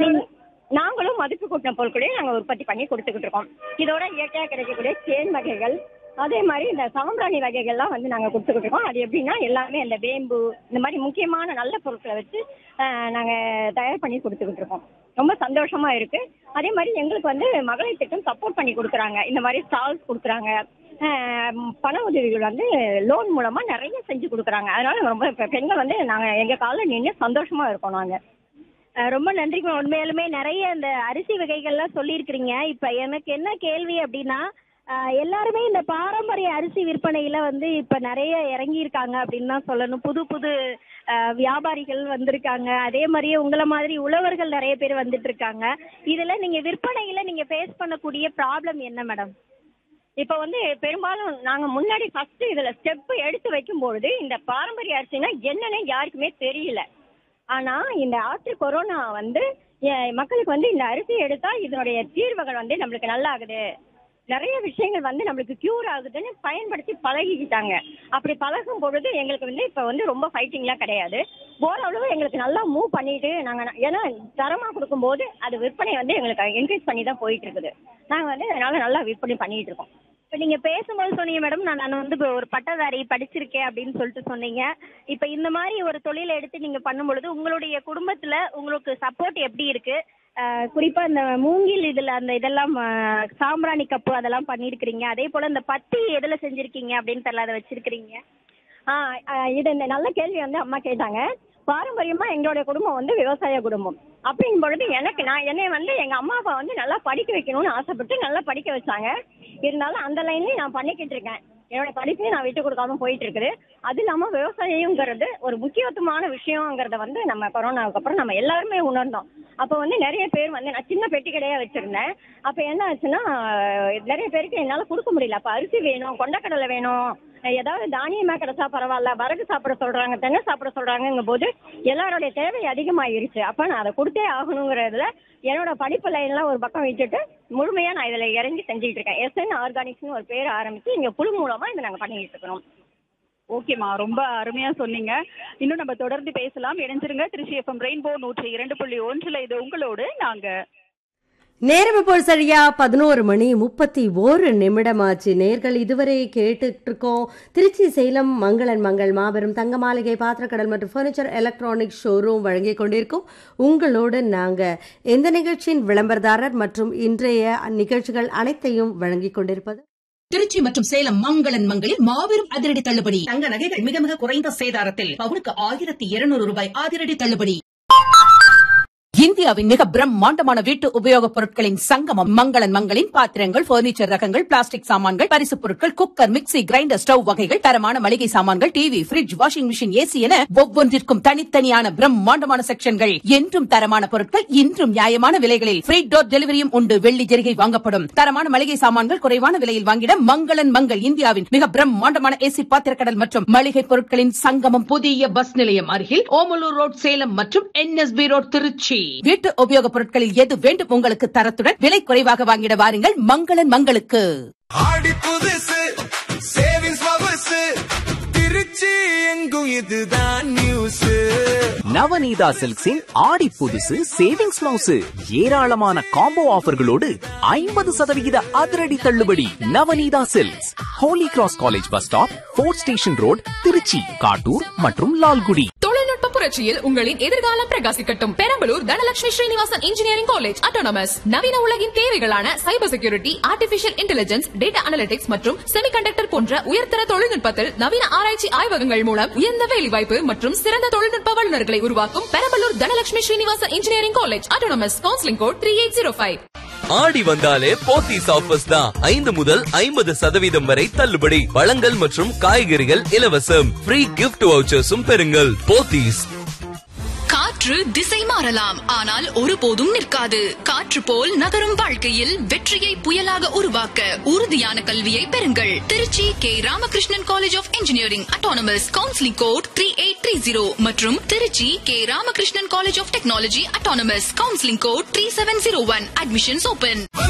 நீங்க- நாங்களும் மதிப்பு கூட்டின பொருட்களையும் நாங்க உற்பத்தி பண்ணி கொடுத்துக்கிட்டு இருக்கோம் இதோட இயற்கையா கிடைக்கக்கூடிய தேன் வகைகள் அதே மாதிரி இந்த சாம்பிராணி வகைகள்லாம் வந்து நாங்க கொடுத்துக்கிட்டு இருக்கோம் அது எப்படின்னா எல்லாமே இந்த வேம்பு இந்த மாதிரி முக்கியமான நல்ல பொருட்களை வச்சு ஆஹ், நாங்க தயார் பண்ணி கொடுத்துக்கிட்டு இருக்கோம் ரொம்ப சந்தோஷமா இருக்கு அதே மாதிரி எங்களுக்கு வந்து மகளிர் திட்டம் சப்போர்ட் பண்ணி கொடுக்குறாங்க இந்த மாதிரி ஸ்டால்ஸ் கொடுக்குறாங்க ஆஹ், பண உதவிகள் வந்து லோன் மூலமா நிறைய செஞ்சு கொடுக்குறாங்க அதனால ரொம்ப இப்ப பெண்கள் வந்து நாங்க எங்க காலில் நின்று சந்தோஷமா இருக்கோம் நாங்க அஹ் ரொம்ப நன்றிங்க உண்மையாலுமே நிறைய இந்த அரிசி வகைகள்லாம் சொல்லியிருக்கிறீங்க இப்ப எனக்கு என்ன கேள்வி அப்படின்னா அஹ் எல்லாருமே இந்த பாரம்பரிய அரிசி விற்பனையில வந்து இப்ப நிறைய இறங்கி இருக்காங்க அப்படின்னு தான் சொல்லணும் புது புது அஹ், வியாபாரிகள் வந்திருக்காங்க அதே மாதிரியே உங்களை மாதிரி உழவர்கள் நிறைய பேர் வந்துட்டு இருக்காங்க இதுல நீங்க விற்பனையில நீங்க ஃபேஸ் பண்ணக்கூடிய ப்ராப்ளம் என்ன மேடம் இப்ப வந்து பெரும்பாலும் நாங்க முன்னாடி ஃபர்ஸ்ட் இதுல ஸ்டெப் எடுத்து வைக்கும் பொழுது இந்த பாரம்பரிய அரிசினா என்னன்னு யாருக்குமே தெரியல ஆனா இந்த ஆற்று கொரோனா வந்து எ- மக்களுக்கு வந்து இந்த அரிசி எடுத்தா இதனுடைய தீர்வுகள் வந்து நம்மளுக்கு நல்லா ஆகுது நிறைய விஷயங்கள் வந்து நம்மளுக்கு கியூர் ஆகுதுன்னு பயன்படுத்தி பழகிக்கிட்டாங்க அப்படி பழகும் பொழுது எங்களுக்கு வந்து இப்ப வந்து ரொம்ப ஃபைட்டிங்லாம் கிடையாது ஓரளவு எங்களுக்கு நல்லா மூவ் பண்ணிட்டு நாங்க ந- ஏன்னா தரமா கொடுக்கும்போது அது விற்பனை வந்து எங்களுக்கு என்கரேஜ் பண்ணி தான் போயிட்டு இருக்குது நாங்க வந்து அதனால நல்லா விற்பனை பண்ணிட்டு இருக்கோம் இப்ப நீங்க பேசும்போது சொன்னீங்க மேடம் நான் நான் வந்து இப்ப ஒரு பட்டதாரி படிச்சிருக்கேன் அப்படின்னு சொல்லிட்டு சொன்னீங்க இப்ப இந்த மாதிரி ஒரு தொழிலை எடுத்து நீங்க பண்ணும் பொழுது உங்களுடைய குடும்பத்துல உங்களுக்கு சப்போர்ட் எப்படி இருக்கு அஹ் குறிப்பா இந்த மூங்கில் இதுல அந்த இதெல்லாம் அஹ், சாம்பிராணி கப்பு அதெல்லாம் பண்ணிருக்கிறீங்க அதே போல இந்த பத்தி எதுல செஞ்சிருக்கீங்க அப்படின்னு தெரியல அதை வச்சிருக்கிறீங்க ஆ, ஆ, இது இந்த நல்ல கேள்வி வந்து அம்மா கேட்டாங்க பாரம்பரியமா எங்களுடைய குடும்பம் வந்து விவசாய குடும்பம் அப்படிங்கும் பொழுது எனக்கு நான் என்னை வந்து எங்க அம்மா அப்பா வந்து நல்லா படிக்க வைக்கணும்னு ஆசைப்பட்டு நல்லா படிக்க வச்சாங்க இருந்தாலும் அந்த லைன்லயும் நான் பண்ணிக்கிட்டு இருக்கேன் என்னோட படிப்பையும் நான் விட்டு கொடுக்காம போயிட்டு இருக்குது அது இல்லாம விவசாயம்ங்கிறது ஒரு முக்கியத்துவமான விஷயங்கிறத வந்து நம்ம கொரோனாவுக்கு அப்புறம் நம்ம எல்லாருமே உணர்ந்தோம் அப்போ வந்து நிறைய பேர் வந்து நான் சின்ன பெட்டி கடையா வச்சிருந்தேன் அப்ப என்ன ஆச்சுன்னா அஹ், நிறைய பேருக்கு என்னால கொடுக்க முடியல அப்ப அரிசி வேணும் கொண்டக்கடலை வேணும் ஏதாவது தானியமா கிடைச்சா பரவாயில்ல வரகு சாப்பிட சொல்றாங்க தென்னை சாப்பிட சொல்றாங்கங்கும் போது எல்லாருடைய தேவை அதிகமாயிருச்சு அப்ப நான் அதை கொடுத்தே ஆகணுங்கிறதுல என்னோட படிப்பு லைன்லாம் ஒரு பக்கம் விட்டுட்டு முழுமையா நான் இதுல இறங்கி செஞ்சுட்டு இருக்கேன் எஸ்என் ஆர்கானிக்ஸ்னு ஒரு பேர் ஆரம்பிச்சு இங்க குழு மூலமா இதை நாங்க பண்ணிட்டு இருக்கிறோம் ஓகேம்மா ரொம்ப அருமையா சொன்னீங்க இன்னும் நம்ம தொடர்ந்து பேசலாம் இணைஞ்சிருங்க திருச்சி எஃப்எம் ரெயின்போ நூற்றி இரண்டு புள்ளி ஒன்றுல இது உங்களோடு நாங்க நேரம் இப்போ சரியா பதினோரு மணி முப்பத்தி ஓரு நிமிடமாச்சு நேர்கள் இதுவரை கேட்டுட்டு இருக்கோம் திருச்சி சேலம் மங்களன் மங்கள் மாபெரும் தங்க மாளிகை பாத்திரக்கடல் மற்றும் ஃபர்னிச்சர் எலக்ட்ரானிக் ஷோரூம் வழங்கிக் கொண்டிருக்கோம் உங்களோடு நாங்க எந்த நிகழ்ச்சியின் விளம்பரதாரர் மற்றும் இன்றைய நிகழ்ச்சிகள் அனைத்தையும் வழங்கிக் கொண்டிருப்பது திருச்சி மற்றும் சேலம் மங்களன் மங்களில் மாபெரும் அதிரடி தள்ளுபடி தங்க நகைகள் மிக மிக குறைந்த சேதாரத்தில் பவுனுக்கு ஆயிரத்தி இருநூறு ரூபாய் அதிரடி தள்ளுபடி இந்தியாவின் மிக பிரம்மாண்டமான வீட்டு உபயோகப் பொருட்களின் சங்கமம் மங்களன் மங்களின் பாத்திரங்கள் பர்னிச்சர் ரகங்கள் பிளாஸ்டிக் சாமான்கள் பரிசுப் பொருட்கள் குக்கர் மிக்ஸி கிரைண்டர் ஸ்டவ் வகைகள் தரமான மளிகை சாமான்கள் TV fridge washing machine AC என ஒவ்வொன்றிற்கும் தனித்தனியான பிரம்மாண்டமான செக்ஷன்கள் என்றும் தரமான பொருட்கள் இன்றும் நியாயமான விலைகளில் ஃப்ரீ டோர் டெலிவரியும் உண்டு வெள்ளி ஜெரிகை வாங்கப்படும் தரமான மளிகை சாமான்கள் குறைவான விலையில் வாங்கிட மங்களன் மங்கள் இந்தியாவின் மிக பிரம்மாண்டமான ஏசி பாத்திரக்கடல் மற்றும் மளிகை பொருட்களின் சங்கமம் புதிய பஸ் நிலையம் அருகில் ஓமலூர் ரோட் சேலம் மற்றும் என்எஸ்பி ரோட் திருச்சி வீட்டு உபயோகப் பொருட்களில் எது வேண்டும் உங்களுக்கு தரத்துடன் விலை குறைவாக வாங்கிட வாருங்கள் மங்களன் மங்களுக்கு ஆடி புதுசு சேவிங்ஸ் பபுசு திருச்சி எங்கும் இதுதான் நியூஸ் நவநீதா சில்க்ஸின் ஆடி புதுசு சேவிங்ஸ் பிளவுஸ் ஏராளமான காம்போ ஆஃபர்களோடு ஐம்பது சதவிகித அதிரடி தள்ளுபடி Navaneetha silks Holy Cross college bus stop Fort station road Trichy Kattur மற்றும் லால்குடி தொழில்நுட்ப புரட்சியில் உங்களின் எதிர்காலம் பிரகாசிக்கட்டும் Perambalur Dhanalakshmi Srinivasan engineering college autonomous நவீன உலகின் தேவைகளான cyber security artificial intelligence data analytics மற்றும் செமிகண்டக்டர் போன்ற உயர்தர தொழில்நுட்பத்தில் நவீன ஆராய்ச்சி ஆய்வகங்கள் மூலம் உயர்ந்த வேலைவாய்ப்பு மற்றும் சிறந்த தொழில்நுட்ப வல்லுநர்களை உருவாக்கும் Perambalur Dhanalakshmi Srinivasan engineering college autonomous counselling code three eight zero five Aadi வந்தாலே போத்தீஸ் ஆஃபர்ஸ் தான் ஐந்து முதல் ஐம்பது சதவீதம் வரை தள்ளுபடி பழங்கள் மற்றும் காய்கறிகள் இலவசம் ஃப்ரீ கிஃப்ட் வவுச்சர்ஸும் பெறுங்கள் போத்தீஸ் காற்று திசை மாறலாம் ஆனால் ஒருபோதும் நிற்காது காற்று போல் நகரும் வாழ்க்கையில் வெற்றியை புயலாக உருவாக்க உறுதியான கல்வியை பெறுங்கள் Trichy K Ramakrishnan college of engineering autonomous counselling code three eight three zero மற்றும் Trichy K Ramakrishnan college of technology autonomous counselling code three seven zero one admissions open